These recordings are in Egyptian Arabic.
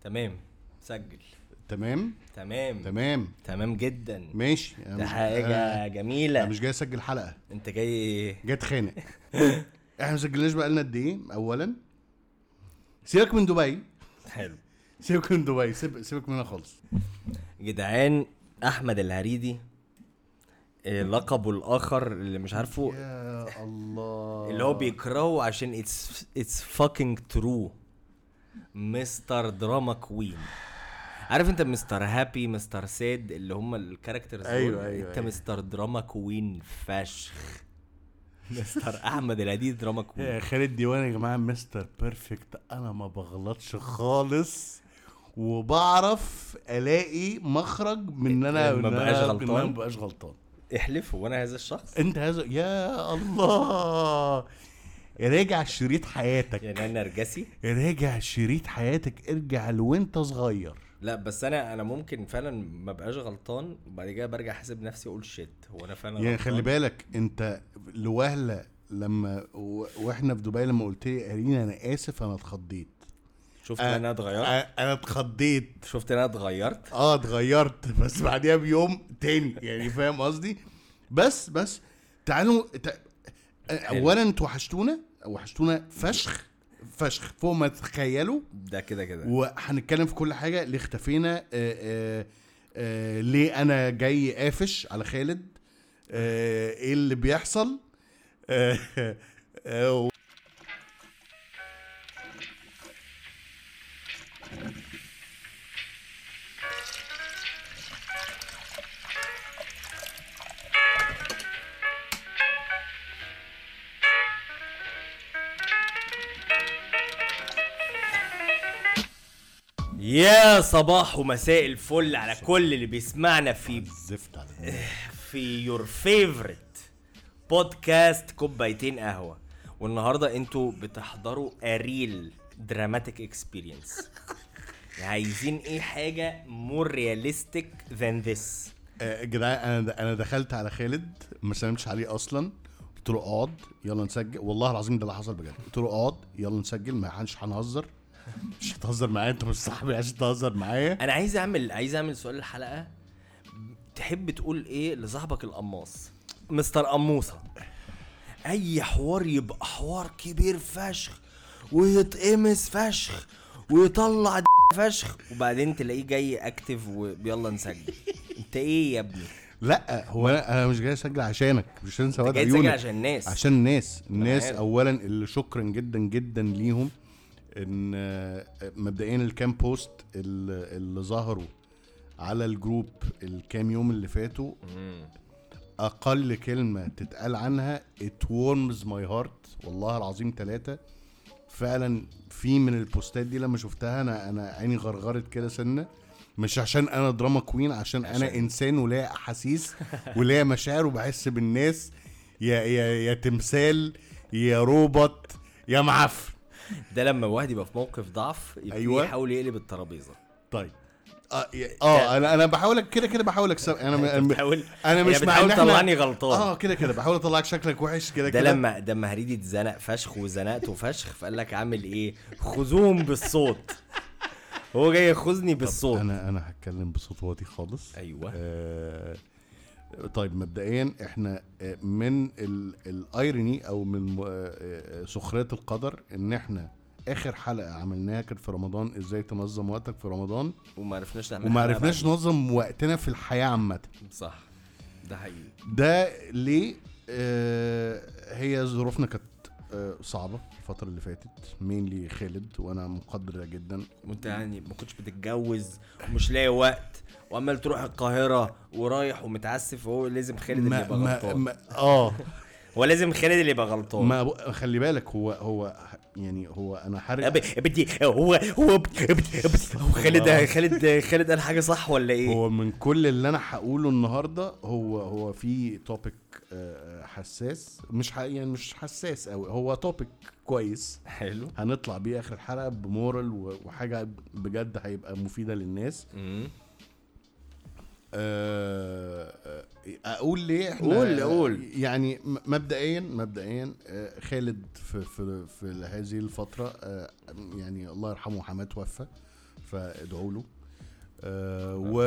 تمام سجل تمام تمام تمام تمام جدا ماشي أنا ده مش- حاجة أنا- جميلة انا مش جاي اسجل حلقه انت جاي جاي اتخانق احنا ما سجلناش بقالنا قد ايه اولا سيبك من دبي حلو سيبك من دبي سيب سيبك منها خالص جدعان احمد الهريدي آه، لقبه الاخر اللي مش عارفه يا الله اللي هو بيكرهه عشان اتس اتس فاكينج ترو مستر دراما كوين عارف انت مستر هابي مستر ساد اللي هم الكاركترز دول؟ أيوة، أيوة، انت أيوة. مستر دراما كوين فشخ مستر احمد الهدي دراما كوين يا خالد ديوان يا جماعه مستر بيرفكت انا ما بغلطش خالص وبعرف الاقي مخرج من ان انا ما إن أنا- بقاش إن أنا غلطان. ما بقاش غلطان احلف هو انا هذا الشخص انت هذا يا الله راجع شريط حياتك يعني انا نرجسي راجع شريط حياتك ارجع لوانت صغير لا بس انا انا ممكن فعلا ما بقاش غلطان وبعد كده برجع احاسب نفسي اقول شيت هو انا فعلا يعني غلطان؟ خلي بالك انت لوهله لما و- واحنا في دبي لما قلت لي ارينا انا اسف انا اتخضيت شفت آه، ان انا اتغيرت آه، انا اتخضيت شفت ان انا اتغيرت اه اتغيرت بس بعديها بيوم تاني يعني فاهم قصدي بس بس تعالوا تع... اولا انتوا وحشتونا وحشتونا فشخ فشخ فوق ما تتخيلوا ده كده كده وهنتكلم في كل حاجه ليه اختفينا آه آه آه ليه انا جاي قافش على خالد آه ايه اللي بيحصل آه آه يا صباح ومساء الفل على كل اللي بيسمعنا في زفت على دماغي. في يور فيفورت بودكاست كوبايتين قهوه والنهارده انتوا بتحضروا اريل دراماتيك اكسبيرينس عايزين ايه حاجه مور رياليستيك ذان ذس آه، يا جدعان انا انا دخلت على خالد ما سلمتش عليه اصلا قلت له اقعد يلا نسجل والله العظيم ده اللي حصل بجد قلت له اقعد يلا نسجل ما حدش هنهزر مش هتهزر معايا انت مش صاحبي عشان تهزر معايا انا عايز اعمل عايز اعمل سؤال الحلقه تحب تقول ايه لصاحبك القماص مستر قموصه اي حوار يبقى حوار كبير فشخ ويتقمص فشخ ويطلع د- فشخ وبعدين تلاقيه جاي اكتف ويلا نسجل انت ايه يا ابني لا هو انا انا مش جاي اسجل عشانك مش عشان سواد جاي تسجل عيونك عشان الناس عشان الناس الناس عارف. اولا اللي شكرا جدا جدا ليهم ان آه، مبدئيا الكام بوست اللي, اللي ظهروا على الجروب الكام يوم اللي فاتوا اقل كلمه تتقال عنها it warms my heart والله العظيم ثلاثة فعلا في من البوستات دي لما شفتها انا انا عيني غرغرت كده سنه مش عشان انا دراما كوين عشان انا عشان- انسان وليا احاسيس وليا مشاعر وبحس بالناس يا يا يا تمثال يا روبوت يا معفن ده لما واحد يبقى في موقف ضعف يبقى أيوة. يحاول يقلب الترابيزه طيب اه يا- اه انا انا بحاول كده كده بحاول اكسب انا انت م- بتحاول انا مش يعني مع بتحاول ان احنا تطلعني غلطان اه كده كده بحاول اطلعك شكلك وحش كده ده كده لما ده لما هريدي اتزنق فشخ وزنقته فشخ فقال لك عامل ايه خذوهم بالصوت هو جاي ياخذني بالصوت انا انا هتكلم بصوت واطي خالص ايوه آه طيب مبدئيا احنا آه، من ال- الايروني او من آه، آه، سخريه القدر ان احنا اخر حلقه عملناها كانت في رمضان ازاي تنظم وقتك في رمضان وما عرفناش نعمل وما حلقة عرفناش ننظم وقتنا في الحياه عامه بعد. صح ده حقيقي ده ليه آه هي ظروفنا كانت آه صعبه الفتره اللي فاتت مين خالد وانا مقدر ده جدا وانت يعني ما كنتش بتتجوز ومش لاقي وقت وعمال تروح القاهره ورايح ومتعسف وهو لازم خالد اللي ما يبقى ما غلطان ما اه هو لازم خالد اللي يبقى غلطان ما ب- خلي بالك هو هو يعني هو انا حرق أب- بدي هو هو بدي- بدي- هو خالد خالد خالد قال حاجه صح ولا ايه؟ هو من كل اللي انا هقوله النهارده هو هو في توبيك حساس مش ح- يعني مش حساس قوي هو توبيك كويس حلو هنطلع بيه اخر الحلقه بمورال و- وحاجه بجد هيبقى مفيده للناس مم. آه، آه، اقول ليه احنا قول- قول. يعني م- مبدئيا مبدئيا آه، خالد في في في هذه الفتره آه، يعني الله يرحمه حماه توفى فادعوا له آه و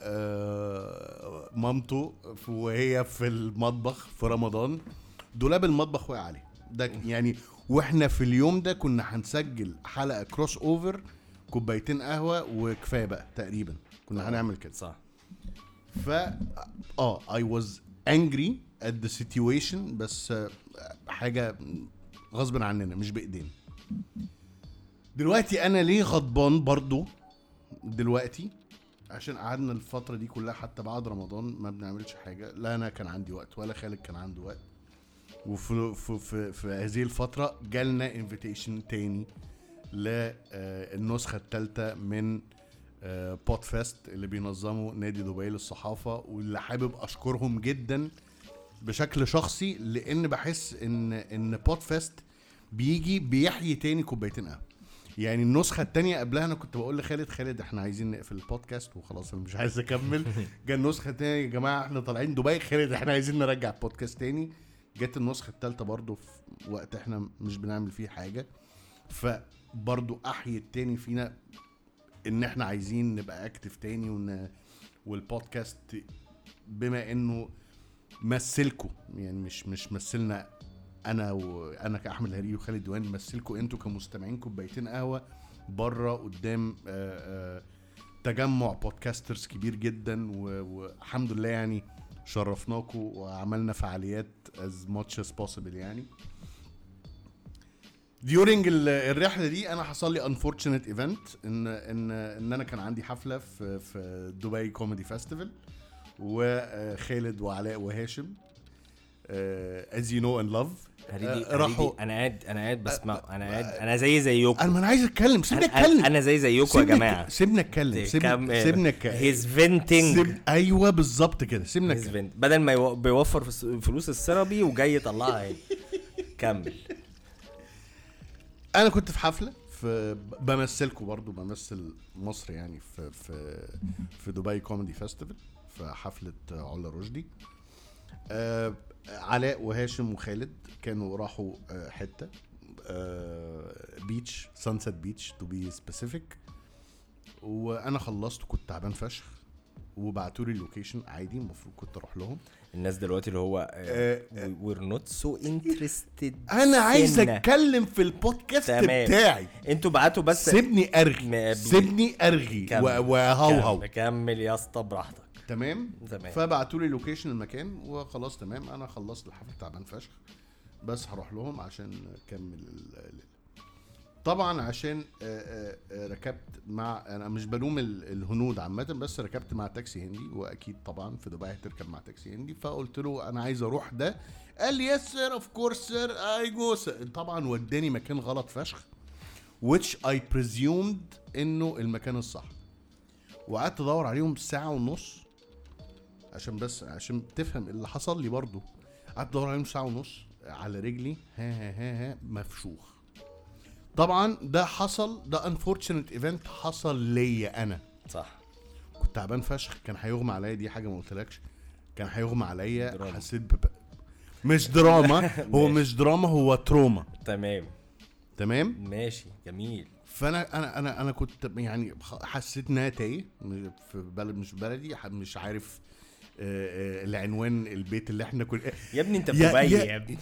آه مامته ف- وهي في المطبخ في رمضان دولاب المطبخ وقع عليه ده يعني واحنا في اليوم ده كنا هنسجل حلقه كروس اوفر كوبايتين قهوه وكفايه بقى تقريبا كنا هنعمل كده صح ف اه I was angry at the situation بس آه، حاجة غصب عننا مش بإيدينا دلوقتي أنا ليه غضبان برضو دلوقتي عشان قعدنا الفترة دي كلها حتى بعد رمضان ما بنعملش حاجة لا أنا كان عندي وقت ولا خالد كان عنده وقت وفي في, في, في هذه الفترة جالنا انفيتيشن تاني للنسخة الثالثة من آه، بود فيست اللي بينظمه نادي دبي للصحافة واللي حابب أشكرهم جدا بشكل شخصي لأن بحس إن إن بود فيست بيجي بيحيي تاني كوبايتين قهوة يعني النسخة التانية قبلها أنا كنت بقول لخالد خالد إحنا عايزين نقفل البودكاست وخلاص أنا مش عايز أكمل جا النسخة التانية يا جماعة إحنا طالعين دبي خالد إحنا عايزين نرجع البودكاست تاني جت النسخة التالتة برضو في وقت إحنا مش بنعمل فيه حاجة فبرضو أحيي التاني فينا ان احنا عايزين نبقى اكتف تاني ون... والبودكاست بما انه مثلكوا يعني مش مش مثلنا انا وانا كاحمد الهري وخالد دوان مثلكوا انتوا كمستمعين كوبايتين قهوه بره قدام آه، آه، تجمع بودكاسترز كبير جدا و- والحمد لله يعني شرفناكم وعملنا فعاليات as much as possible يعني during ال- الرحله دي انا حصل لي unfortunate event ان ان ان انا كان عندي حفله في في دبي كوميدي فيستيفال وخالد وعلاء وهاشم uh, as you know and love هريدي آه، راحوا هريدي انا قاعد انا قاعد بسمع انا قاعد انا زي زيكم انا ما انا عايز اتكلم سيبني انا اتكلم انا زي زيكم يا سيبني جماعه أتك- سيبني اتكلم سيبني كم- سيبني اتكلم هيز فينتنج سيب... ايوه بالظبط كده سيبني هيز اتكلم فينت بدل ما يو- بيوفر فس- فلوس السيرابي وجاي يطلعها هنا كمل انا كنت في حفله في بمثلكم برضو بمثل مصر يعني في في في دبي كوميدي فيستيفال في حفله علا رشدي آه علاء وهاشم وخالد كانوا راحوا آه حته آه بيتش سانسيت بيتش تو بي سبيسيفيك وانا خلصت وكنت تعبان فشخ وبعتوا لي اللوكيشن عادي المفروض كنت اروح لهم الناس دلوقتي اللي هو آه، وير نوت سو انترستد انا عايز اتكلم في البودكاست تمام. بتاعي انتوا بعتوا بس سيبني ارغي ما- سيبني ارغي كمل. و- وهوهو كمل- كمل يا اسطى براحتك تمام تمام. فبعتوا لي لوكيشن المكان وخلاص تمام انا خلصت الحفله تعبان فشخ بس هروح لهم عشان اكمل ال- ال- طبعا عشان آه، آه، آه، ركبت مع انا مش بلوم ال- الهنود عامه بس ركبت مع تاكسي هندي واكيد طبعا في دبي هتركب مع تاكسي هندي فقلت له انا عايز اروح ده قال لي يس سير اوف كورس سير اي جو طبعا وداني مكان غلط فشخ which I presumed انه المكان الصح وقعدت ادور عليهم ساعه ونص عشان بس عشان تفهم اللي حصل لي برضو قعدت ادور عليهم ساعه ونص على رجلي ها ها ها, ها مفشوخ طبعا ده حصل ده انفورشنت ايفنت حصل ليا انا صح كنت تعبان فشخ كان هيغمى عليا دي حاجه ما قلتلكش كان هيغمى عليا دراما. حسيت بب... مش دراما هو مش دراما هو تروما تمام تمام ماشي جميل فانا انا انا انا كنت يعني خ- حسيت ان انا تايه م- في بلد مش بلدي ح- مش عارف آه، آه، العنوان البيت اللي احنا كنا يا ابني انت في يا- دبي يا- يا ابني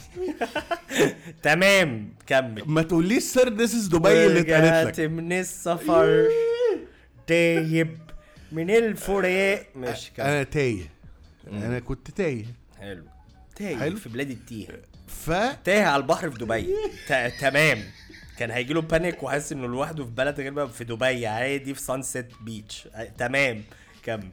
تمام كمل ما تقوليش سير ذيس از دبي اللي اتقالت ورجعت لك من السفر تايب من الفراق مش كمل انا تايه انا كنت تايه حلو تايه حلو. في بلاد التيه ف تايه على البحر في دبي ت- تمام كان هيجي له بانيك وحاسس انه لوحده في بلد غير بقى في دبي عادي في سانسيت بيتش تمام كمل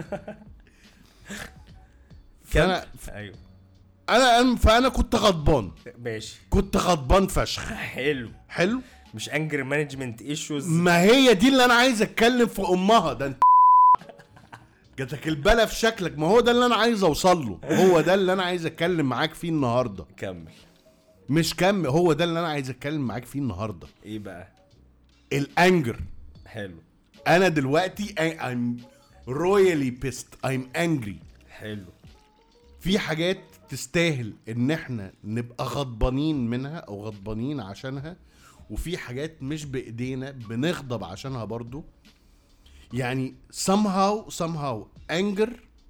فانا ايوه انا فانا كنت غضبان ماشي كنت غضبان فشخ حلو حلو مش انجر مانجمنت ايشوز ما هي دي اللي انا عايز اتكلم في امها ده انت جاتك البلا في شكلك ما هو ده اللي انا عايز اوصل له هو ده اللي انا عايز اتكلم معاك فيه النهارده كمل مش كم هو ده اللي انا عايز اتكلم معاك فيه النهارده ايه بقى الانجر حلو انا دلوقتي I- I'm royally pissed I'm angry حلو في حاجات تستاهل ان احنا نبقى غضبانين منها او غضبانين عشانها وفي حاجات مش بايدينا بنغضب عشانها برضو يعني somehow somehow anger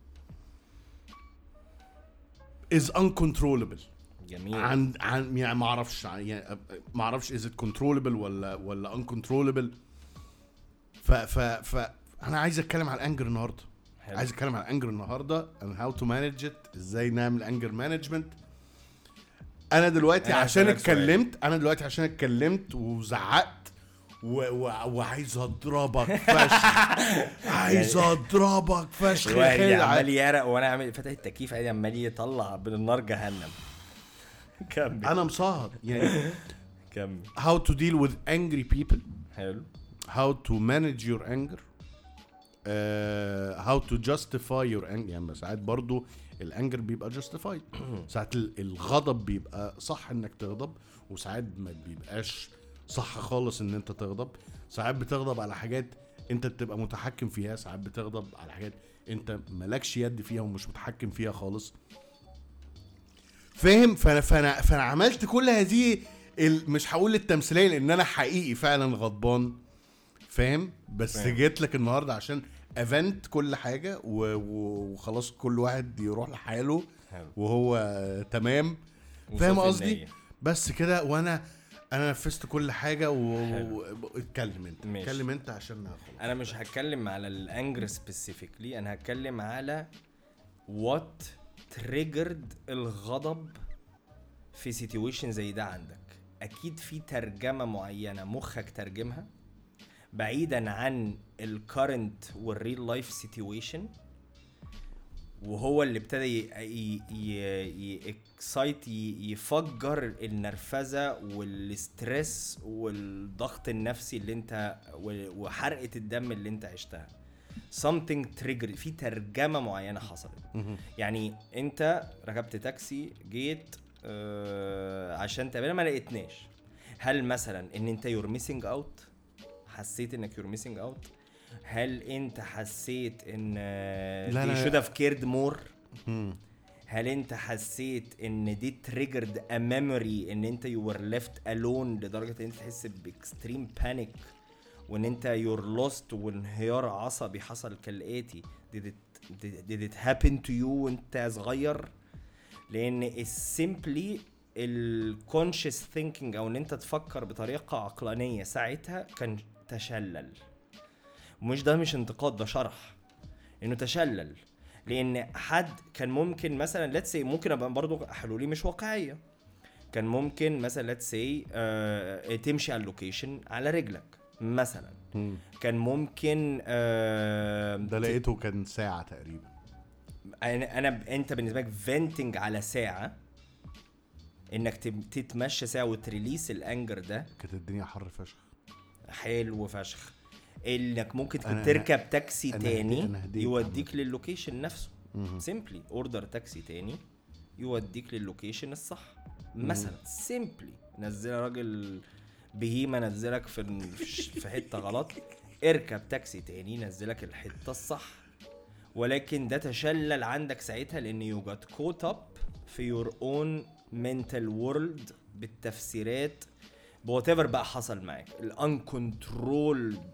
is uncontrollable جميل عن عن يعني ما اعرفش يعني ما اعرفش از كنترولبل ولا ولا انكنترولبل ف ف ف انا عايز اتكلم على الانجر النهارده حلو. عايز اتكلم على الانجر النهارده and how to manage it ازاي نعمل انجر مانجمنت انا دلوقتي أنا عشان هسألك سؤال. اتكلمت انا دلوقتي عشان اتكلمت وزعقت و... و... وعايز اضربك فشخ عايز اضربك فشخ يا الواحد خالد. عمال يعرق وانا عامل فاتح التكييف عادي عمال يطلع من النار جهنم كمل انا مصهد يعني كمل how to deal with angry people حلو how to manage your anger uh, how to justify your anger يعني ساعات برضو الانجر بيبقى justified ساعات ال- الغضب بيبقى صح انك تغضب وساعات ما بيبقاش صح خالص ان انت تغضب ساعات بتغضب على حاجات انت بتبقى متحكم فيها ساعات بتغضب على حاجات انت مالكش يد فيها ومش متحكم فيها خالص فاهم فانا فانا فانا عملت كل هذه ال- مش هقول التمثيليه لان انا حقيقي فعلا غضبان فاهم بس فاهم. جيت لك النهارده عشان افنت كل حاجه و- و- وخلاص كل واحد يروح لحاله حلو وهو آه، تمام فاهم وصافي قصدي النية. بس كده وانا انا نفذت كل حاجه حلو. واتكلم انت ماشي. اتكلم انت عشان ناخد انا مش هتكلم على الانجر سبيسيفيكلي انا هتكلم على وات تريجرد الغضب في سيتويشن زي ده عندك اكيد في ترجمه معينه مخك ترجمها بعيدا عن الكارنت والريل لايف سيتويشن وهو اللي ابتدى يكسايت يفجر النرفزه والستريس والضغط النفسي اللي انت و- وحرقه الدم اللي انت عشتها something trigger في ترجمه معينه حصلت يعني انت ركبت تاكسي جيت آه عشان تقابلنا ما لقيتناش هل مثلا ان انت يور ميسنج اوت حسيت انك يور ميسنج اوت هل انت حسيت ان لا، لا لا، لا should لا. have cared more هل انت حسيت ان دي triggered a memory ان انت you were left alone لدرجه ان انت تحس باكستريم بانيك وان انت you're lost وانهيار عصبي حصل كالاتي did it, did, did it happen to you وانت صغير لان simply الكونشس ثينكينج او ان انت تفكر بطريقه عقلانيه ساعتها كان تشلل مش ده مش انتقاد ده شرح انه تشلل لان حد كان ممكن مثلا ليتس سي ممكن ابقى برضه حلولي مش واقعيه كان ممكن مثلا ليتس سي آه تمشي على اللوكيشن على رجلك مثلا كان ممكن آه ده لقيته كان ساعه تقريبا انا انا انت بالنسبه لك فينتنج على ساعه انك تم- تتمشى ساعه وتريليس الانجر ده كانت الدنيا حر فشخ حلو فشخ انك ممكن أنا- تكون أنا- تركب تاكسي أنا تاني هدي- أنا هديك يوديك للوكيشن نفسه سيمبلي اوردر تاكسي تاني يوديك للوكيشن الصح مثلا سيمبلي نزل راجل بهيمه نزلك في ال- في حته غلط اركب تاكسي تاني نزلك الحته الصح ولكن ده تشلل عندك ساعتها لان يو جات كوت اب في يور اون منتال وورلد بالتفسيرات بوات ايفر بقى حصل معاك الانكنترولد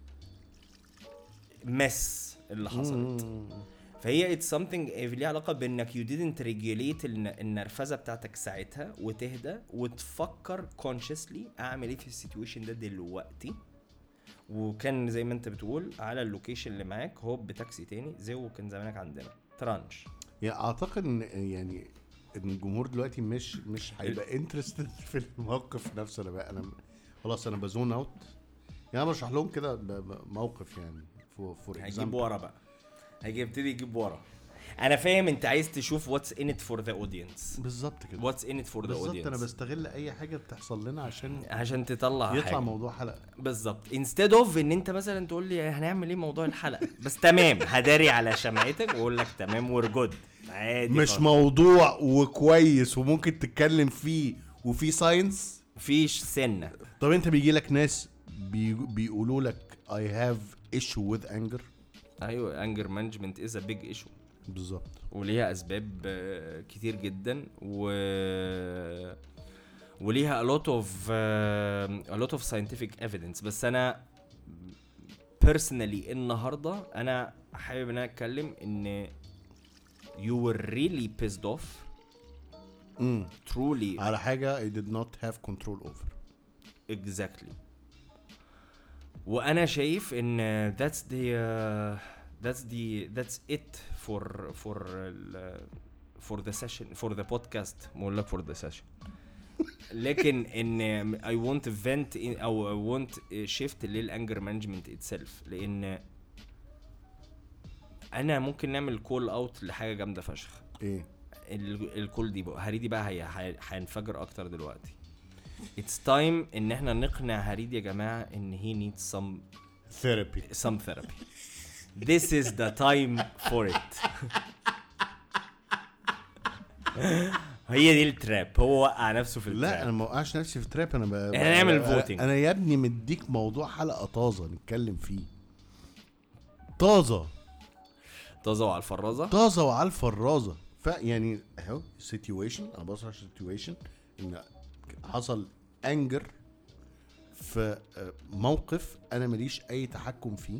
مس اللي حصلت فهي اتس سمثينج ليها علاقه بانك يو didn't regulate الن- النرفزه بتاعتك ساعتها وتهدى وتفكر كونشسلي اعمل ايه في السيتويشن ده دلوقتي وكان زي ما انت بتقول على اللوكيشن اللي معاك هوب بتاكسي تاني زي وكان زمانك عندنا ترانش يعني اعتقد ان يعني ان الجمهور دلوقتي مش مش هيبقى انترستد في الموقف نفسه انا بقى انا خلاص انا بزون اوت يعني انا بشرح لهم كده ب- ب- موقف يعني فور فور هيجيب ورا بقى هيجي يبتدي يجيب ورا انا فاهم انت عايز تشوف واتس ان ات فور ذا اودينس بالظبط كده واتس ان ات فور ذا بالظبط انا اودينس بستغل اي حاجه بتحصل لنا عشان عشان تطلع يطلع حاجة. موضوع حلقه بالظبط انستيد اوف ان انت مثلا تقول لي هنعمل ايه موضوع الحلقه بس تمام هداري على شمعتك واقول لك تمام وير جود عادي مش خالص. موضوع وكويس وممكن تتكلم فيه وفي ساينس مفيش سنه طب انت بيجي لك ناس بي بيقولوا لك I have issue with anger ايوه انجر مانجمنت از ا بيج ايشو بالظبط وليها اسباب آه، كتير جدا و وليها a lot of uh, a lot of scientific evidence بس انا personally النهارده انا حابب ان انا اتكلم ان you were really pissed off امم truly على حاجه I did not have control over exactly وانا شايف ان that's the uh, that's the that's it for for ال- for the session for the podcast بقول لك for the session لكن ان I want to vent in او I want shift للانجر مانجمنت itself لان انا ممكن نعمل كول اوت لحاجه جامده فشخ ايه ال- الكول دي بقى هريدي بقى هي هي- هينفجر اكتر دلوقتي It's time ان احنا نقنع هريد يا جماعه ان he needs some ثيرابي some therapy. This is the time for it. هي دي التراب هو وقع نفسه في لا انا التراب ما وقعش نفسي في تراب انا ب... إحنا نعمل أنا- voting. انا يا ابني مديك موضوع حلقه طازه نتكلم فيه طازه طازه وعلى الفرازه طازه وعلى الفرازه فيعني اهو سيتويشن انا بص على سيتويشن ان حصل انجر في آه، موقف انا ماليش اي تحكم فيه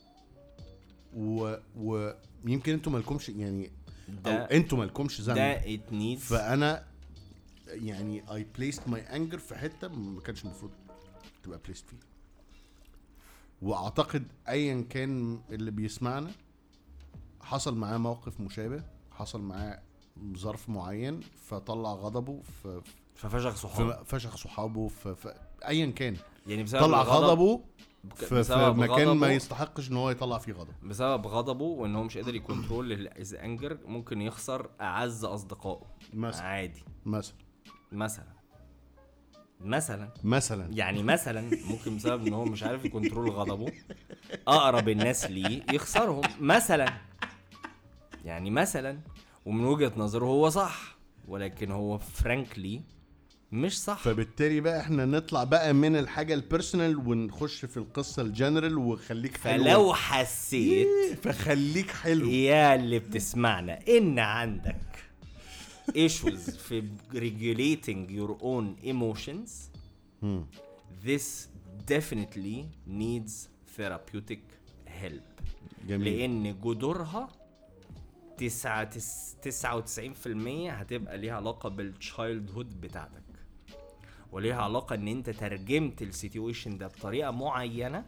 و ويمكن انتوا مالكمش يعني او ده انتوا مالكمش ذنب ده it needs فانا يعني اي بليست ماي انجر في حته ما كانش المفروض تبقى بليست فيها واعتقد ايا كان اللي بيسمعنا حصل معاه موقف مشابه حصل معاه ظرف معين فطلع غضبه في ففشخ صحابه في فشخ صحابه في, في ايا كان يعني بسبب طلع الغضب- غضبه بك- في, في بسبب مكان ما غضبه- يستحقش ان هو يطلع فيه غضب بسبب غضبه وان هو مش قادر يكنترول الانجر ممكن يخسر اعز اصدقائه مثلا عادي مثلا مثلا مثلا مثلا يعني مثلا ممكن بسبب ان هو مش عارف يكنترول غضبه اقرب الناس ليه يخسرهم مثلا يعني مثلا ومن وجهة نظره هو صح ولكن هو فرانكلي مش صح فبالتالي بقى احنا نطلع بقى من الحاجه البيرسونال ونخش في القصه الجنرال وخليك حلو فلو حسيت فخليك حلو يا اللي بتسمعنا ان عندك issues في regulating your own emotions مم. this definitely needs therapeutic help جميل لان جذورها تسعة تس تسعة وتسعين في المية هتبقى ليها علاقة بالتشايلد هود بتاعتك وليها علاقة ان انت ترجمت السيتويشن ده بطريقة معينة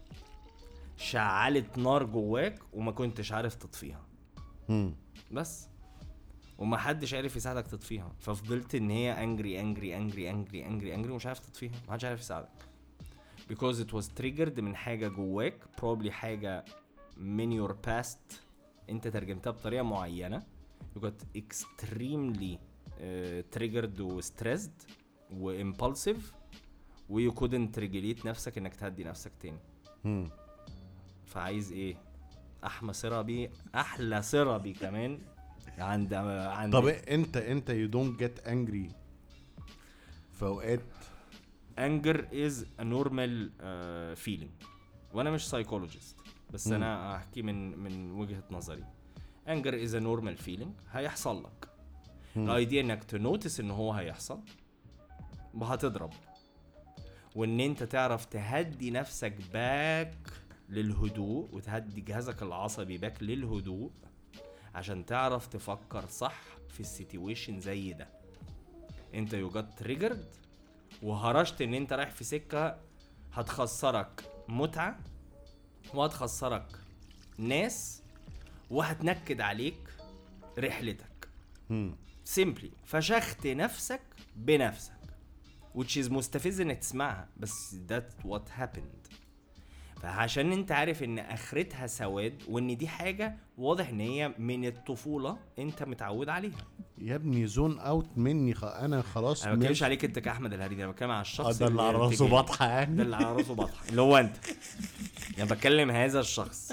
شعلت نار جواك وما كنتش عارف تطفيها مم. بس وما حدش عارف يساعدك تطفيها ففضلت ان هي انجري انجري انجري انجري انجري انجري ومش عارف تطفيها ما حدش عارف يساعدك because it was triggered من حاجه جواك probably حاجه من your past انت ترجمتها بطريقه معينه you got extremely uh, triggered و stressed و impulsive و you couldn't regulate نفسك انك تهدي نفسك تاني مم. فعايز ايه احمى سربي احلى سربي كمان عند عند طب إيه انت انت يو دونت جيت انجري في اوقات anger is a normal uh, feeling وانا مش psychologist بس مم. انا هحكي من من وجهة نظري anger is a normal feeling هيحصل لك مم. الايديا انك تنوتس ان هو هيحصل وهتضرب وان انت تعرف تهدي نفسك باك للهدوء وتهدي جهازك العصبي باك للهدوء عشان تعرف تفكر صح في السيتويشن زي ده انت يو جت تريجرد وهرشت ان انت رايح في سكه هتخسرك متعه وهتخسرك ناس وهتنكد عليك رحلتك مم. سيمبلي فشخت نفسك بنفسك which is مستفز انك تسمعها بس that's what happened فعشان انت عارف ان اخرتها سواد وان دي حاجه واضح ان هي من الطفوله انت متعود عليها يا ابني زون اوت مني خ... انا خلاص انا ما بتكلمش مش- عليك انت كاحمد الهريدي انا بتكلم على آه، الشخص ده اللي على راسه ارتجالي. بطحه ده يعني اللي على راسه بطحه اللي هو انت يعني بتكلم هذا الشخص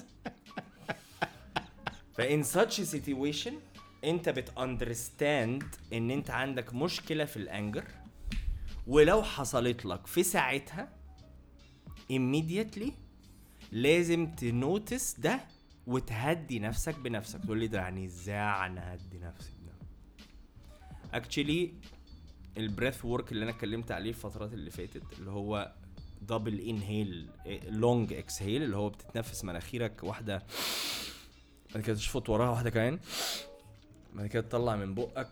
فان such a situation انت بت understand ان انت عندك مشكله في الانجر ولو حصلت لك في ساعتها immediately لازم تنوتس ده وتهدي نفسك بنفسك تقول لي ده يعني ازاي انا هدي نفسي بنفسي actually البريث ورك اللي انا اتكلمت عليه الفترات اللي فاتت اللي هو دبل انهيل لونج اكسهيل اللي هو بتتنفس مناخيرك واحده بعد كده تشفط وراها واحده كمان بعد كده تطلع من بقك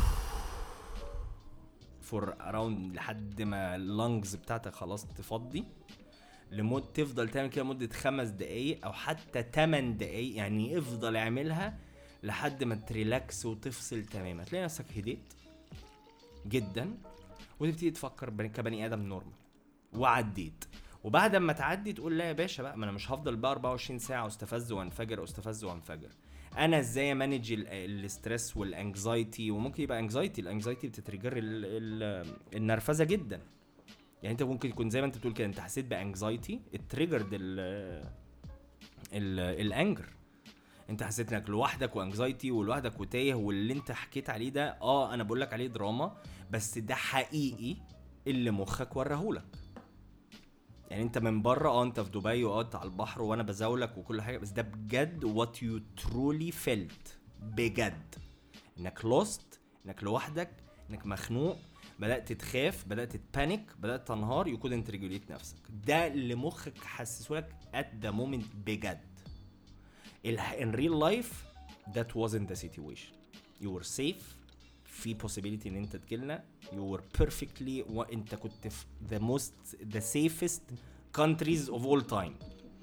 فور اراوند لحد ما اللنجز بتاعتك خلاص تفضي لمد تفضل تعمل كده مده خمس دقايق او حتى 8 دقايق يعني افضل اعملها لحد ما تريلاكس وتفصل تماما تلاقي نفسك هديت جدا وتبتدي تفكر بني- كبني ادم نورمال وعديت وبعد ما تعدي تقول لا يا باشا بقى ما انا مش هفضل بقى 24 ساعه استفز وانفجر استفز وانفجر انا ازاي امانج ال- الاسترس والانكزايتي وممكن يبقى انكزايتي الانكزايتي بتتريجر ال- ال- النرفزه جدا يعني انت ممكن يكون زي ما انت بتقول كده انت حسيت بانكزايتي اتريجرد ال ال الانجر انت حسيت انك لوحدك وانكزايتي ولوحدك وتايه واللي انت حكيت عليه ده اه انا بقول لك عليه دراما بس ده حقيقي اللي مخك وراهولك يعني انت من بره اه انت في دبي واه انت على البحر وانا بزاولك وكل حاجه بس ده بجد وات يو ترولي فيلت بجد انك لوست انك لوحدك انك مخنوق بدات تخاف بدات تبانيك بدات تنهار يو كودنت ريجوليت نفسك ده اللي مخك حسسه لك ات ذا مومنت بجد in real life that wasn't the situation you were safe في possibility ان انت تجيلنا you were perfectly وانت كنت في the most the safest countries of all time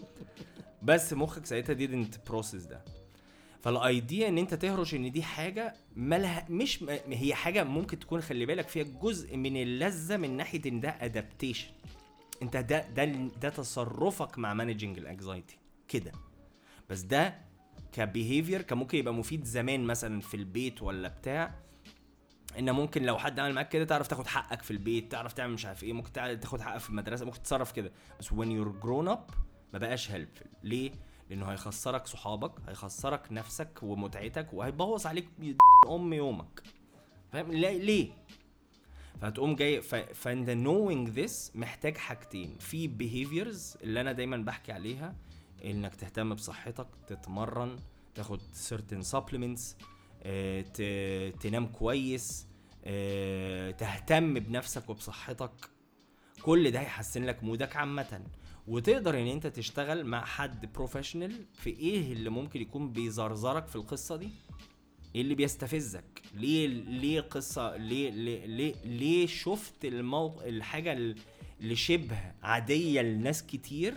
بس مخك ساعتها didn't process ده فالايديا ان انت تهرش ان دي حاجه مالها مش م- هي حاجه ممكن تكون خلي بالك فيها جزء من اللذه من ناحيه ان ده ادابتيشن انت ده ده ده تصرفك مع مانجنج الانكزايتي كده بس ده كبيهيفير كان ممكن يبقى مفيد زمان مثلا في البيت ولا بتاع ان ممكن لو حد عمل معاك كده تعرف تاخد حقك في البيت تعرف تعمل مش عارف ايه ممكن تع- تاخد حقك في المدرسه ممكن تتصرف كده بس when you're grown up ما بقاش هيلبفل ليه لانه هيخسرك صحابك هيخسرك نفسك ومتعتك وهيبوظ عليك ام يومك فاهم لا- ليه فهتقوم جاي ف... فانت knowing this محتاج حاجتين في behaviors اللي انا دايما بحكي عليها انك تهتم بصحتك تتمرن تاخد certain supplements آه، ت... تنام كويس آه، تهتم بنفسك وبصحتك كل ده هيحسن لك مودك عامة وتقدر ان انت تشتغل مع حد بروفيشنال في ايه اللي ممكن يكون بيزرزرك في القصة دي ايه اللي بيستفزك ليه ليه قصه ليه ليه ليه, ليه شفت الموق... الحاجه اللي شبه عاديه لناس كتير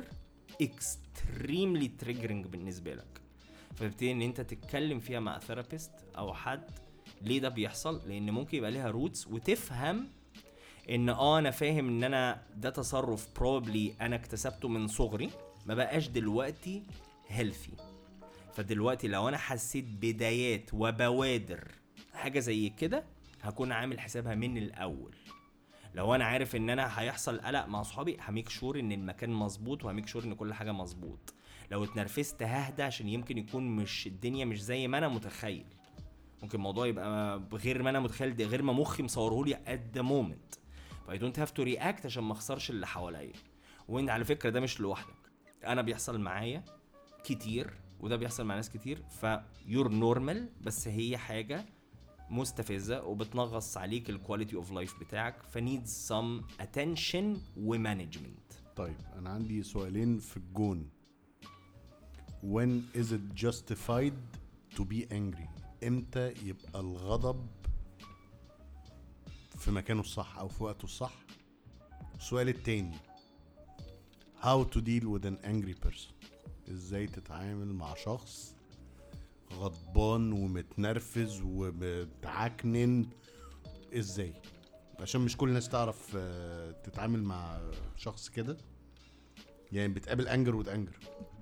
اكستريملي تريجرنج بالنسبه لك فبتبتدي ان انت تتكلم فيها مع ثيرابيست او حد ليه ده بيحصل لان ممكن يبقى ليها روتس وتفهم ان اه انا فاهم ان انا ده تصرف بروبلي انا اكتسبته من صغري ما بقاش دلوقتي هيلثي فدلوقتي لو انا حسيت بدايات وبوادر حاجه زي كده هكون عامل حسابها من الاول لو انا عارف ان انا هيحصل قلق مع صحابي هميك شور ان المكان مظبوط وهميك شور ان كل حاجه مظبوط لو اتنرفزت ههدى عشان يمكن يكون مش الدنيا مش زي ما انا متخيل ممكن الموضوع يبقى غير ما انا متخيل ده غير ما مخي مصورهولي ات ذا مومنت فاي دونت هاف تو رياكت عشان ما اخسرش اللي حواليا وانت على فكره ده مش لوحدك انا بيحصل معايا كتير وده بيحصل مع ناس كتير فيور نورمال بس هي حاجه مستفزه وبتنغص عليك الكواليتي اوف لايف بتاعك فنيدز سم اتنشن ومانجمنت طيب انا عندي سؤالين في الجون when is it justified to be angry امتى يبقى الغضب في مكانه الصح او في وقته الصح السؤال التاني how to deal with an angry person ازاي تتعامل مع شخص غضبان ومتنرفز ومتعكنن ازاي عشان مش كل الناس تعرف آه، تتعامل مع شخص كده يعني بتقابل انجر وذ انجر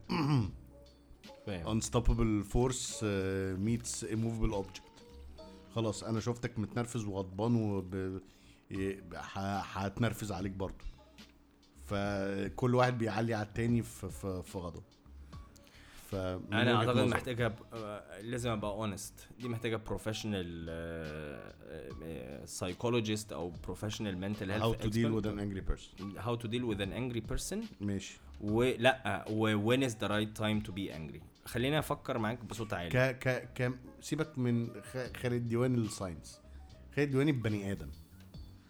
فاهم unstoppable force uh, meets immovable object خلاص انا شفتك متنرفز وغضبان وب... ي- ه- هتنرفز عليك برضو فكل واحد بيعلي على التاني في في, في غضب ف انا اعتقد محتاجه ب... آه، لازم ابقى اونست دي محتاجه بروفيشنال سايكولوجيست او بروفيشنال منتل هيلث how to deal with an angry person how to deal with an angry person ماشي ولا و when is the right time to be angry خليني افكر معاك بصوت عالي ك ك ك سيبك من خ- خالد ديواني الساينس خالد ديواني بني ادم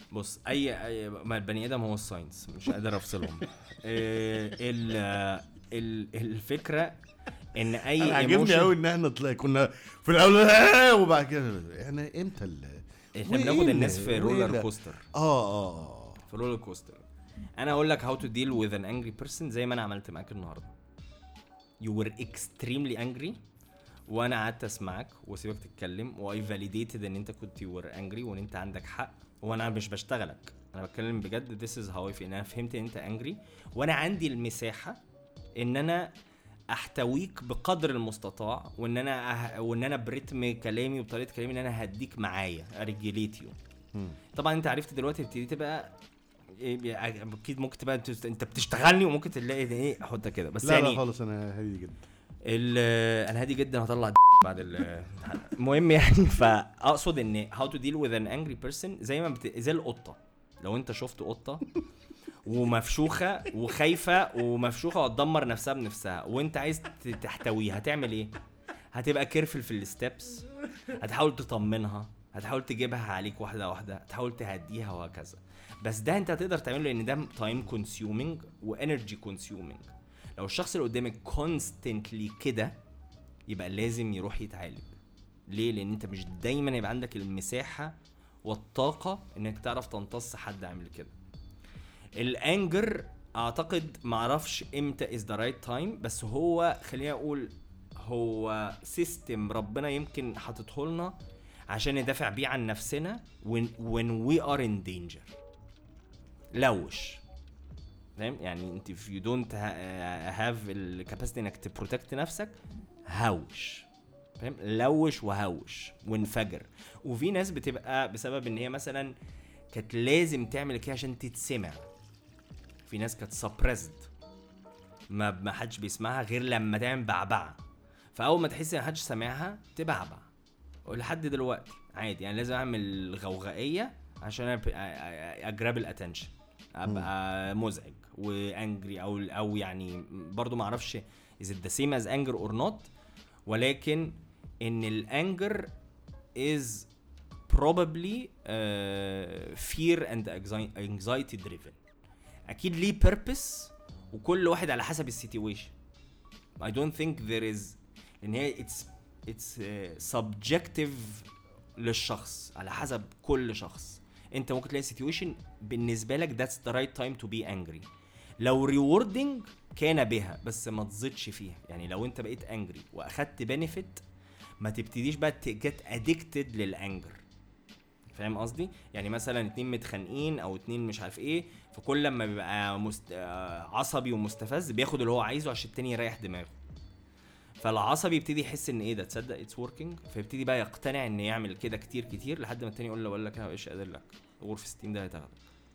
بص اي, أي ما البني ادم هو الساينس مش قادر افصلهم آه، ال ال الفكره ان اي انا عاجبني emotion- قوي ان احنا طلع كنا في الاول آه، وبعد كده احنا امتى ال احنا وإيه بناخد اللي- الناس في وإيه رولر اللي- كوستر اه اه اه في رولر كوستر انا اقول لك هاو تو ديل وذ ان انجري بيرسون زي ما انا عملت معاك النهارده يو وير اكستريملي انجري وانا قعدت اسمعك واسيبك تتكلم واي فاليديتد ان انت كنت يو وير انجري وان انت عندك حق وانا مش بشتغلك انا بتكلم بجد this is how I feel انا فهمت ان انت انجري وانا عندي المساحه ان انا احتويك بقدر المستطاع وان انا أه... وان انا برتم كلامي وبطريقه كلامي ان انا هديك معايا اريجيليت يو طبعا انت عرفت دلوقتي ابتدي تبقى إيه، اكيد ممكن تبقى انت انت بتشتغلني وممكن تلاقي ده ايه احطها كده بس لا يعني لا خالص انا هادي جدا ال- انا هادي جدا هطلع بعد ال المهم يعني فاقصد ان هاو تو ديل وذ ان انجري بيرسون زي ما بت... زي القطه لو انت شفت قطه ومفشوخه وخايفه ومفشوخه وهتدمر نفسها بنفسها وانت عايز ت- تحتويها هتعمل ايه؟ هتبقى كيرفل في الستبس هتحاول تطمنها هتحاول تجيبها عليك واحده واحده هتحاول تهديها وهكذا بس ده انت هتقدر تعمله لان ده تايم كونسيومينج وانرجي كونسيومينج لو الشخص اللي قدامك كونستنتلي كده يبقى لازم يروح يتعالج ليه لان انت مش دايما يبقى عندك المساحه والطاقه انك تعرف تمتص حد عامل كده الانجر اعتقد معرفش امتى از ذا رايت تايم بس هو خلينا اقول هو سيستم ربنا يمكن حاطته لنا عشان ندافع بيه عن نفسنا when, when we are in danger لوش فاهم يعني انت if you don't ha- have الكاباسيتي انك تبروتكت نفسك هوش فاهم لوش وهوش وانفجر وفي ناس بتبقى بسبب ان هي مثلا كانت لازم تعمل كده عشان تتسمع في ناس كانت سبريسد ما ما حدش بيسمعها غير لما تعمل بعبعه فاول ما تحس ان محدش سامعها تبعبع ولحد دلوقتي عادي يعني لازم اعمل غوغائيه عشان اجراب الاتنشن ابقى مزعج وانجري او او يعني برضو ما اعرفش is it the same as anger or not ولكن ان الانجر is probably uh, fear and anxi- anxiety driven اكيد ليه purpose وكل واحد على حسب السيتويشن I don't think there is ان هي it's it's uh, subjective للشخص على حسب كل شخص انت ممكن تلاقي سيتويشن بالنسبه لك that's the right time to be angry لو rewarding كان بها بس ما تزيدش فيها يعني لو انت بقيت angry واخدت benefit ما تبتديش بقى تجت addicted للانجر فاهم قصدي يعني مثلا اتنين متخانقين او اتنين مش عارف ايه فكل لما بيبقى مست... آه، عصبي ومستفز بياخد اللي هو عايزه عشان التاني يريح دماغه فالعصبي يبتدي يحس ان ايه ده تصدق اتس وركينج فيبتدي بقى يقتنع ان يعمل كده كتير كتير لحد ما التاني يقول له بقول لك انا مش قادر لك غرفه ستيم ده هيتاخدك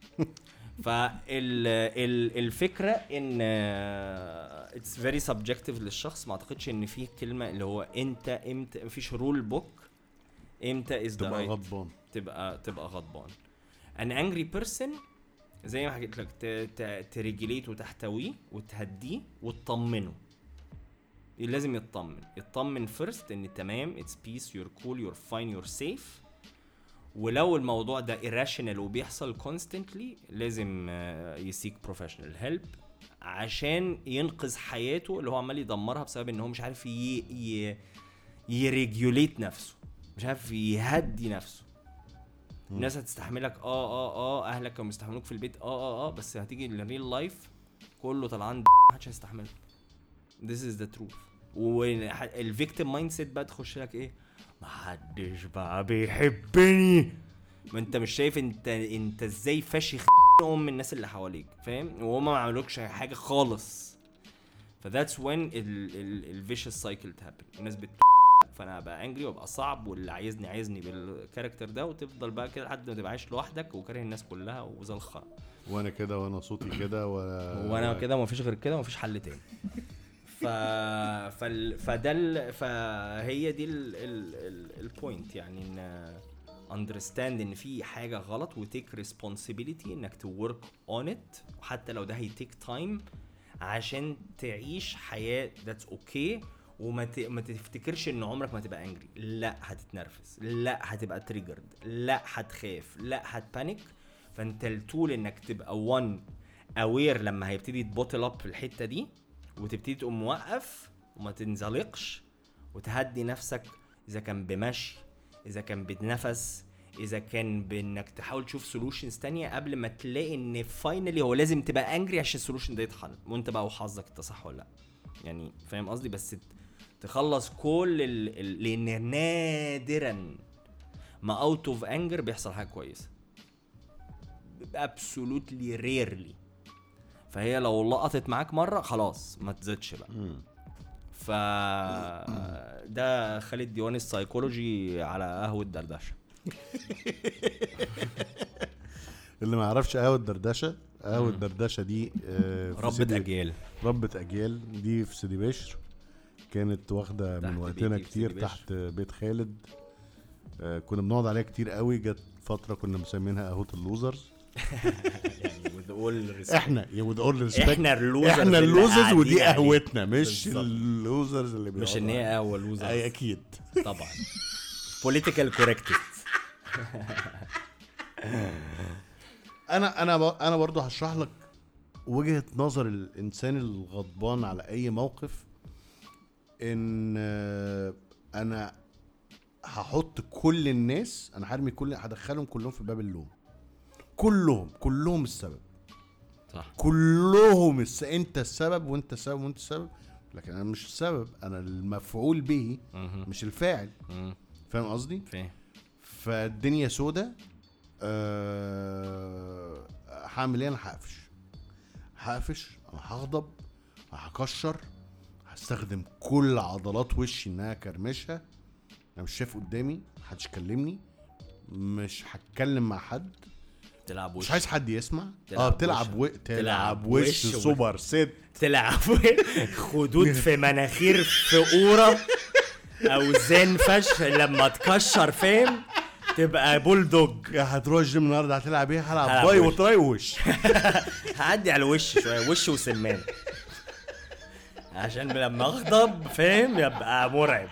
فالفكره ان اتس فيري سبجكتيف للشخص ما اعتقدش ان في كلمه اللي هو انت امتى مفيش رول بوك امتى از ذا تبقى رايت غضبان تبقى تبقى غضبان ان انجري بيرسون زي ما حكيت لك ت- ت- تريجليت وتحتويه وتهديه وتطمنه لازم يطمن يطمن فيرست ان تمام اتس بيس يور كول يور فاين يور سيف ولو الموضوع ده irrational وبيحصل constantly لازم آه، يسيك بروفيشنال هيلب عشان ينقذ حياته اللي هو عمال يدمرها بسبب ان هو مش عارف ي... ي... يريجوليت نفسه مش عارف يهدي نفسه الناس هتستحملك اه اه اه اهلك كانوا بيستحملوك في البيت اه اه اه بس هتيجي للريل لايف كله طلعان محدش هيستحملك This is the truth والفيكتيم مايند سيت بقى تخش لك ايه محدش بقى بيحبني ما انت مش شايف انت انت ازاي فشخ ام الناس اللي حواليك فاهم وهما ما عملوكش حاجه خالص فذاتس وين الفيشس سايكل تهابن الناس بت فانا ابقى انجري وابقى صعب واللي عايزني عايزني بالكاركتر ده وتفضل بقى كده لحد ما تبقى عايش لوحدك وكاره الناس كلها وزي الخرا وانا كده وانا صوتي كده و... وانا كده ومفيش غير كده ومفيش حل تاني ف فال... فده ال... فهي دي البوينت يعني ان understand ان في حاجه غلط وتيك ريسبونسبيلتي انك تورك اون ات وحتى لو ده هيتيك تايم عشان تعيش حياه ذاتس اوكي okay وما ت... ما تفتكرش ان عمرك ما تبقى انجري لا هتتنرفز لا هتبقى تريجرد لا هتخاف لا هتبانيك فانت التول انك تبقى 1 اوير لما هيبتدي تبوتل اب في الحته دي وتبتدي تقوم موقف وما تنزلقش وتهدي نفسك اذا كان بمشي اذا كان بنفس اذا كان بانك تحاول تشوف سولوشنز تانية قبل ما تلاقي ان فاينلي هو لازم تبقى انجري عشان السولوشن ده يتحل وانت بقى وحظك انت صح ولا لا يعني فاهم قصدي بس ت- تخلص كل ال... ال... لان نادرا ما اوت اوف انجر بيحصل حاجه كويسه ابسولوتلي ريرلي فهي لو لقطت معاك مره خلاص ما تزيدش بقى ف ده خالد ديوان السايكولوجي على قهوه دردشه اللي ما يعرفش قهوه الدردشه قهوه الدردشه دي آه، في ربة سيدي- اجيال ربة اجيال دي في سيدي بشر كانت واخده تحت من وقتنا بيتي في كتير سيدي بشر. تحت بيت خالد آه، كنا بنقعد عليها كتير قوي جت فتره كنا مسمينها قهوه اللوزرز يعني with all respect. احنا يا وذ اول ريسبكت احنا اللوزرز احنا اللي اللوزرز قاعدين ودي عليه. قهوتنا مش بالظبط. اللوزرز اللي مش ان بيقعدوا هي قهوه لوزرز اي اكيد طبعا بوليتيكال كوركتنس انا انا ب- انا برضو هشرح لك وجهه نظر الانسان الغضبان على اي موقف ان آه، انا هحط كل الناس انا هرمي كل هدخلهم كلهم في باب اللوم كلهم كلهم السبب صح كلهم الس... انت السبب وانت السبب وانت السبب لكن انا مش السبب انا المفعول به مش الفاعل فاهم قصدي فاهم فالدنيا سودة أه... هعمل ايه انا هقفش هقفش انا هغضب هكشر هستخدم كل عضلات وشي انها كرمشها انا مش شايف قدامي محدش يكلمني مش هتكلم مع حد تلعب وش مش عايز حد يسمع تلعب اه بتلعب وش. و... تلعب تلعب وش وش و- سوبر ست تلعب خدود في مناخير في قوره اوزان فشخ لما تكشر فاهم تبقى بولدوج هتروح الجيم النهارده هتلعب ايه؟ هلعب هلعب باي وش. وتراي وش هعدي على الوش شويه وش وسمان عشان لما اغضب فاهم يبقى مرعب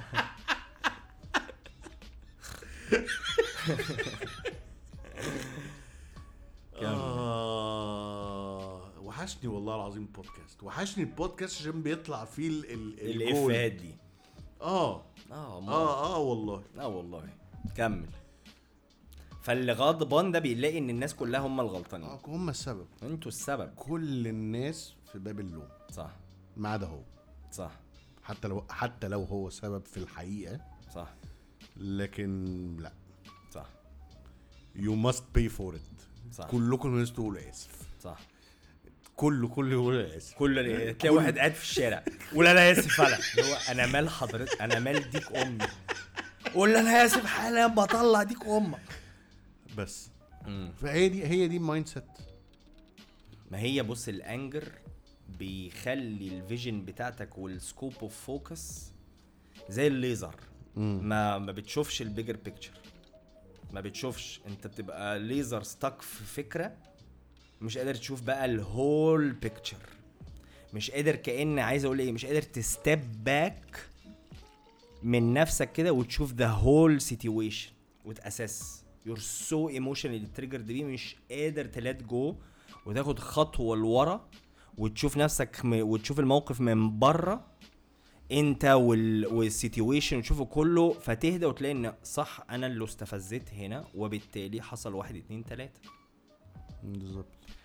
آه وحشني والله العظيم البودكاست وحشني البودكاست عشان بيطلع فيه ال ال الجول. الافيهات دي اه اه اه اه اه والله اه والله كمل فاللي غضبان ده بيلاقي ان الناس كلها هم الغلطانين اه هم السبب انتوا السبب كل الناس في باب اللوم صح ما عدا هو صح حتى لو حتى لو هو سبب في الحقيقه صح لكن لا صح يو ماست باي فور ات صح. كلكم الناس تقولوا اسف صح كله كله يقول اسف كل اللي تلاقي واحد قاعد في الشارع قول انا اسف انا اللي هو انا مال حضرتك انا مال ديك امي قول انا اسف حالا بطلع ديك امك بس فهي دي هي دي المايند سيت ما هي بص الانجر بيخلي الفيجن بتاعتك والسكوب اوف فوكس زي الليزر ما ما بتشوفش البيجر بيكتشر ما بتشوفش انت بتبقى ليزر ستك في فكره مش قادر تشوف بقى الهول بيكتشر مش قادر كأن عايز اقول ايه مش قادر تستيب باك من نفسك كده وتشوف ذا هول سيتويشن وتاسس يور سو ايموشنالي تريجرد بيه مش قادر تلات جو وتاخد خطوه لورا وتشوف نفسك م... وتشوف الموقف من بره انت وال... والسيتويشن وتشوفه كله فتهدى وتلاقي ان صح انا اللي استفزيت هنا وبالتالي حصل واحد اتنين تلاته بالظبط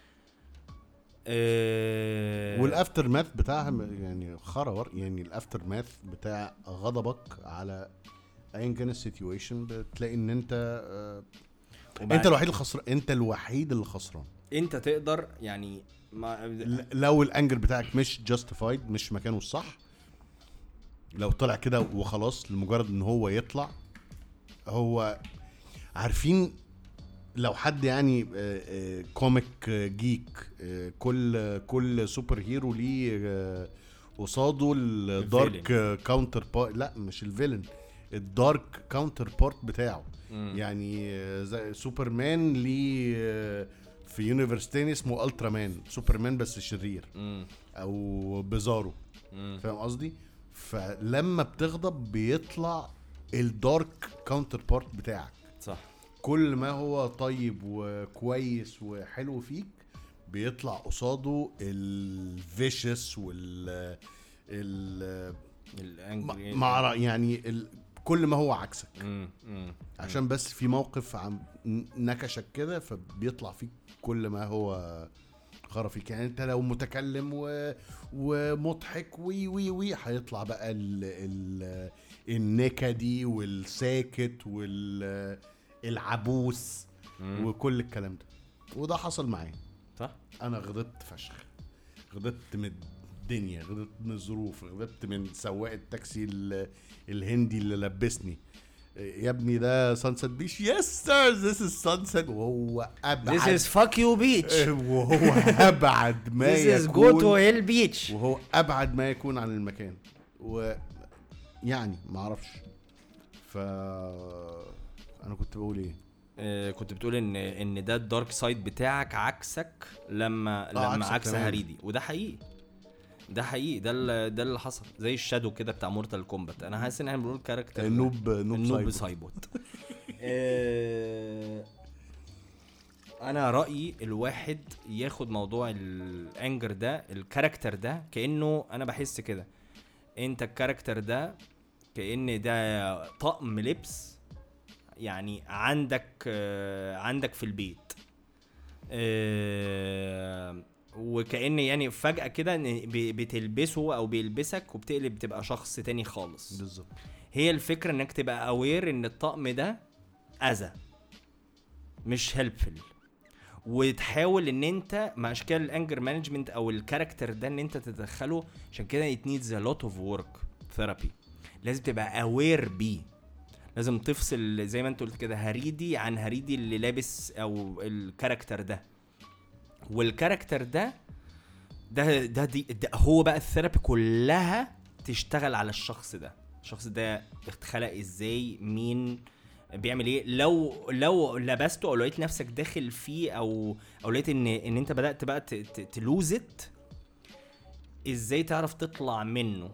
أه... والافتر ماث بتاعها م- يعني خرور يعني الافتر ماث بتاع غضبك على ايا كان السيتويشن بتلاقي ان انت آه وبعد- انت الوحيد الخسران انت الوحيد اللي خسران انت تقدر يعني ما ل- لو الانجل بتاعك مش جاستيفايد مش مكانه الصح لو طلع كده وخلاص لمجرد ان هو يطلع هو عارفين لو حد يعني آه، آه، كوميك آه، جيك آه، كل كل سوبر هيرو ليه آه، قصاده الدارك آه، كاونتر بارت لا مش الفيلن الدارك كاونتر بارت بتاعه يعني آه، زي سوبرمان ليه آه، في يونيفرس تاني اسمه الترا مان سوبرمان بس شرير مم. او بيزارو فاهم قصدي فلما بتغضب بيطلع الدارك كاونتر بارت بتاعك صح كل ما هو طيب وكويس وحلو فيك بيطلع قصاده الفيشس وال ال الانجري مع يعني ال... كل ما هو عكسك مم، مم. عشان بس في موقف عم نكشك كده فبيطلع فيك كل ما هو خرا فيك يعني انت لو متكلم و... ومضحك وي وي وي هيطلع بقى ال... ال... النكدي والساكت والعبوس مم. وكل الكلام ده وده حصل معايا صح انا غضبت فشخ غضبت من الدنيا غضبت من الظروف غضبت من سواق التاكسي ال- الهندي اللي لبسني يا ابني ده سانسет بيش يس سير ذيس از سانسет وهو This ابعد is fuck you beach وهو ابعد ما This is go to يكون hell beach وهو ابعد ما يكون عن المكان و يعني ما اعرفش ف انا كنت بقول ايه آه، كنت بتقول ان ان ده الدارك سايد بتاعك عكسك لما لما عكسك عكس تمام. هريدي وده حقيقي ده حقيقي ده اللي ده اللي حصل زي الشادو كده بتاع مورتال كومبات انا حاسس ان احنا بنقول كاركتر النوب نوب النوب سايبر. سايبوت آه، انا رايي الواحد ياخد موضوع الانجر ده الكاركتر ده كانه انا بحس كده انت الكاركتر ده كان ده طقم لبس يعني عندك آه، عندك في البيت آه، وكأن يعني فجأة كده إن ب- بتلبسه أو بيلبسك وبتقلب تبقى شخص تاني خالص بالظبط هي الفكرة انك تبقى اوير ان الطقم ده اذى مش هيلبفل وتحاول ان انت مع اشكال الانجر مانجمنت او الكاركتر ده ان انت تدخله عشان كده it needs a lot of work therapy لازم تبقى اوير بيه لازم تفصل زي ما انت قلت كده هريدي عن هريدي اللي لابس او الكاركتر ده والكاركتر ده ده ده, دي ده هو بقى الثيرابي كلها تشتغل على الشخص ده الشخص ده اتخلق ازاي مين بيعمل ايه لو لو لبسته او لقيت نفسك داخل فيه او او لقيت ان ان انت بدات بقى تلوزت ازاي تعرف تطلع منه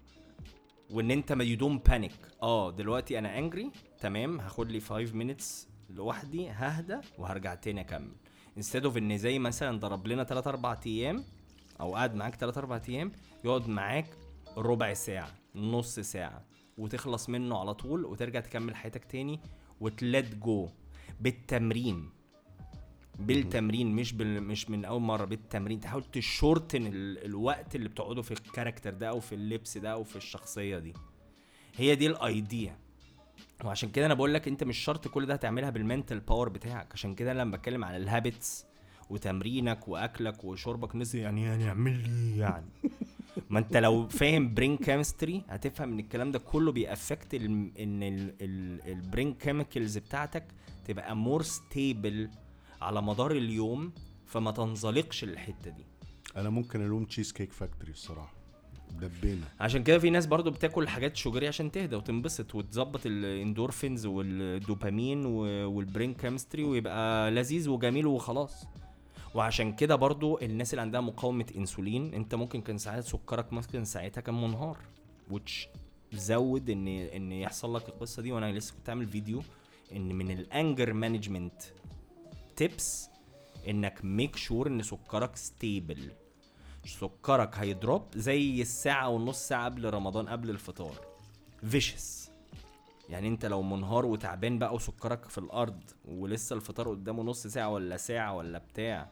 وان انت ما يدوم بانيك اه دلوقتي انا انجري تمام هاخد لي 5 minutes لوحدي ههدى وهرجع تاني اكمل انستيد اوف ان زي مثلا ضرب لنا 3 4 ايام او قعد معاك 3 4 ايام يقعد معاك ربع ساعه نص ساعه وتخلص منه على طول وترجع تكمل حياتك تاني وتلت جو بالتمرين بالتمرين مش بال... مش من اول مره بالتمرين تحاول تشورتن ال... الوقت اللي بتقعده في الكاركتر ده او في اللبس ده او في الشخصيه دي هي دي الايديا وعشان كده انا بقول لك انت مش شرط كل ده تعملها بالمنتال باور بتاعك عشان كده لما بتكلم على الهابتس وتمرينك واكلك وشربك نسي يعني يعني اعمل لي يعني ما انت لو فاهم برين كيمستري هتفهم ان الكلام ده كله بيأفكت ال- ان البرين كيميكالز بتاعتك تبقى مور ستيبل على مدار اليوم فما تنزلقش للحته دي انا ممكن الوم تشيز كيك فاكتوري الصراحه دبينا عشان كده في ناس برضو بتاكل حاجات شجريه عشان تهدى وتنبسط وتظبط الاندورفينز والدوبامين و- والبرين كيمستري ويبقى لذيذ وجميل وخلاص وعشان كده برضو الناس اللي عندها مقاومه انسولين انت ممكن كان ساعات سكرك ممكن ساعتها كان منهار which زود ان ان يحصل لك القصه دي وانا لسه كنت عامل فيديو ان من الانجر مانجمنت تيبس انك ميك شور ان سكرك ستيبل سكرك هيدروب زي الساعة والنص ساعة قبل رمضان قبل الفطار فيشس يعني انت لو منهار وتعبان بقى وسكرك في الارض ولسه الفطار قدامه نص ساعة ولا ساعة ولا بتاع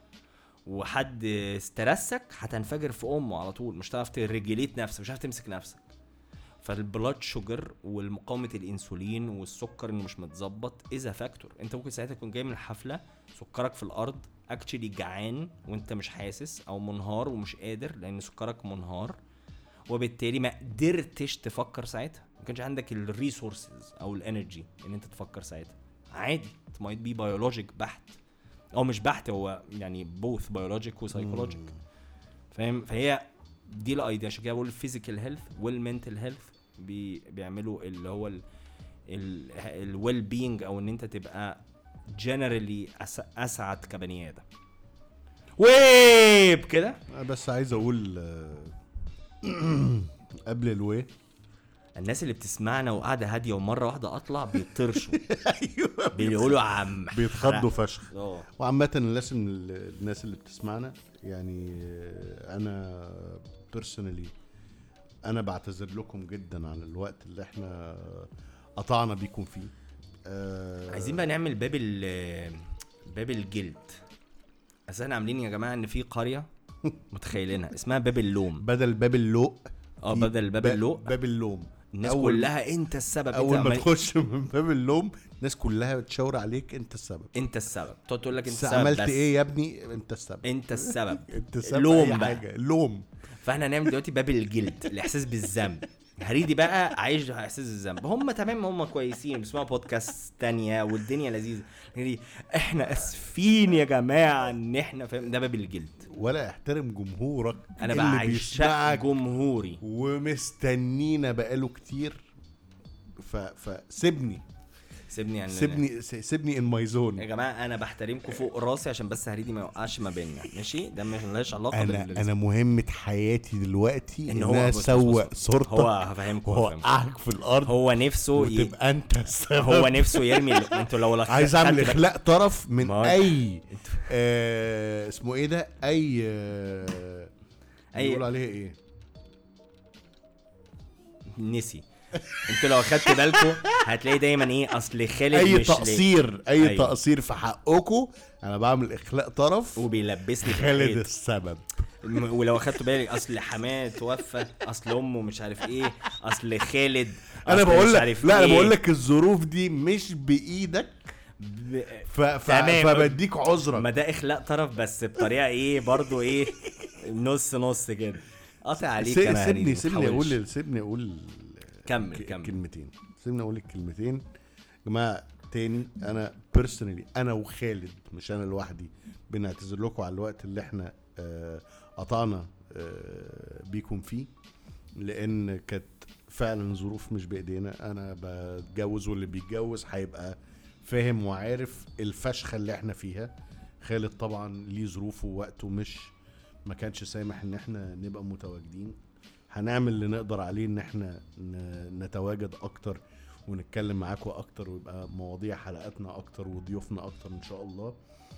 وحد استرسك هتنفجر في امه على طول مش هتعرف تريجليت نفسك مش هتعرف تمسك نفسك فالبلاد شوجر والمقاومة الانسولين والسكر انه مش متظبط اذا فاكتور انت ممكن ساعتها تكون جاي من الحفلة سكرك في الارض اكشلي جعان وانت مش حاسس او منهار ومش قادر لان سكرك منهار وبالتالي ما قدرتش تفكر ساعتها ما كانش عندك الريسورسز او الانرجي ان انت تفكر ساعتها عادي it might be biologic بحت او مش بحت هو يعني both biologic وسايكولوجيك فاهم فهي دي الايديا عشان كده بقول الفيزيكال هيلث والمنتال هيلث بي بيعملوا اللي هو الويل بينج او ان انت تبقى جنرالي اسعد كبني ادم ويب كده أنا بس عايز اقول آه، قبل الوي الناس اللي بتسمعنا وقاعده هاديه ومره واحده اطلع بيطرشوا ايوه بيقولوا عم بيتخضوا فشخ اه وعامة لازم ال- الناس اللي بتسمعنا يعني آه، انا بيرسونالي انا بعتذر لكم جدا عن الوقت اللي احنا قطعنا بيكم فيه آه، عايزين بقى نعمل باب ال باب الجلد اصل احنا عاملين يا جماعه ان في قريه متخيلينها اسمها باب اللوم بدل باب اللوق اه في بدل باب ب- اللوم باب اللوم الناس أول- كلها انت السبب اول انت ما عمال- تخش من باب اللوم الناس كلها بتشاور عليك انت السبب انت السبب تقعد تقول لك انت بس السبب عملت بس. ايه يا ابني انت السبب انت السبب انت السبب لوم أي بقى. حاجة. لوم فاحنا هنعمل دلوقتي باب الجلد الاحساس بالذنب هريدي بقى عايش احساس الذنب هم تمام هم كويسين بيسمعوا بودكاست تانية والدنيا لذيذه هريدي احنا اسفين يا جماعه ان احنا فاهم ده باب الجلد ولا احترم جمهورك انا اللي بعشق بيسمعك جمهوري ومستنينا بقاله كتير ف... فسيبني سيبني يعني سيبني س- سيبني ان ماي يا زون جماعه انا بحترمكم فوق راسي عشان بس هريدي ما يوقعش ما بيننا ماشي ده مش ملهاش علاقه انا بال- انا مهمه حياتي دلوقتي إن ان هو- انا بص- بص- اسوق بص. صورتك هو هفهمكم هفهمكم. واوقعك في الارض هو نفسه ي... وتبقى انت السبب هو نفسه يرمي ال- انتوا لو لخ- عايز اعمل خدت بالك- اخلاء طرف من ما هو- اي آه اسمه ايه ده اي آه أي- بيقولوا عليها ايه نسي انتوا لو خدت بالكم هتلاقي دايما ايه اصل خالد اي مش ليه. تقصير اي أيوة. أيوة. تقصير في حقكم انا بعمل اخلاء طرف وبيلبسني في خالد الحيط. السبب م- ولو اخدتوا بالك اصل حماه توفى اصل امه مش عارف ايه اصل خالد انا أصل بقول مش لك عارف لا انا إيه. بقول لك الظروف دي مش بايدك ب... ف... ف... تمام. فبديك عذرك ما ده اخلاء طرف بس بطريقه ايه برضو ايه نص نص كده قاطع عليك سي- انا سيبني هريدي، سيبني متحاولش. اقول سيبني اقول كمل ك- كمل كلمتين سيبني اقول الكلمتين يا جماعه تاني انا بيرسونالي انا وخالد مش انا لوحدي بنعتذر لكم على الوقت اللي احنا آه، قطعنا آه، بيكم فيه لان كانت فعلا ظروف مش بايدينا انا بتجوز واللي بيتجوز هيبقى فاهم وعارف الفشخه اللي احنا فيها خالد طبعا ليه ظروفه ووقته مش ما كانش سامح ان احنا نبقى متواجدين هنعمل اللي نقدر عليه ان احنا ن- نتواجد اكتر ونتكلم معاكم اكتر ويبقى مواضيع حلقاتنا اكتر وضيوفنا اكتر ان شاء الله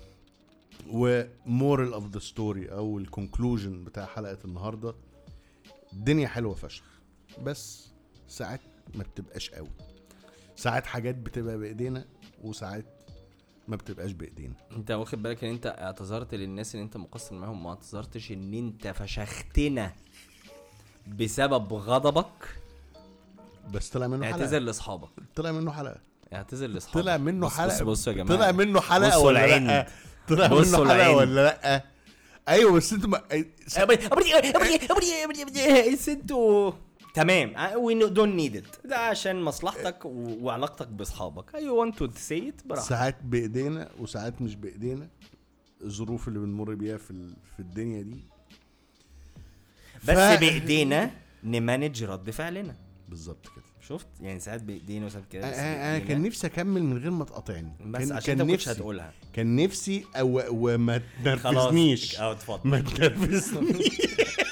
ومورال اوف ذا ستوري او الكونكلوجن بتاع حلقه النهارده الدنيا حلوه فشخ بس ساعات ما بتبقاش قوي ساعات حاجات بتبقى بايدينا وساعات ما بتبقاش بايدينا انت واخد بالك ان انت اعتذرت للناس اللي انت مقصر معاهم ما اعتذرتش ان انت فشختنا بسبب غضبك بس طلع منه اعتذر حلقه لاصحابك طلع منه حلقه اعتذر لاصحابك طلع منه بص- حلقه بص بصوا يا جماعه طلع منه حلقه بصوا ولا العند. لا طلع بصوا منه حلقه العند. ولا لا ايوه بس انتوا ما... انتوا تمام وي دونت نيد ات ده عشان مصلحتك و- وعلاقتك باصحابك اي ونت تو سي ات براحتك ساعات بايدينا وساعات مش بايدينا الظروف اللي بنمر بيها في ال... في الدنيا دي بس ف- بايدينا نمانج رد فعلنا بالظبط كده شفت يعني ساعات بايدينا وساعات كده بس انا أنا بإيدينا. كان نفسي اكمل من غير ما تقاطعني بس كان عشان كان انت كنتش نفسي هتقولها كان نفسي أو... وما خلاص تنرفزنيش اه اتفضل ما تنرفزنيش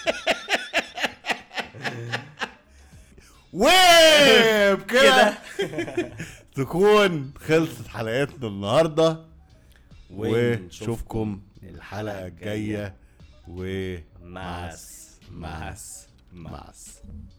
وبكده تكون خلصت حلقتنا النهارده ونشوفكم الحلقه الجايه و ماس ماس ماس ماس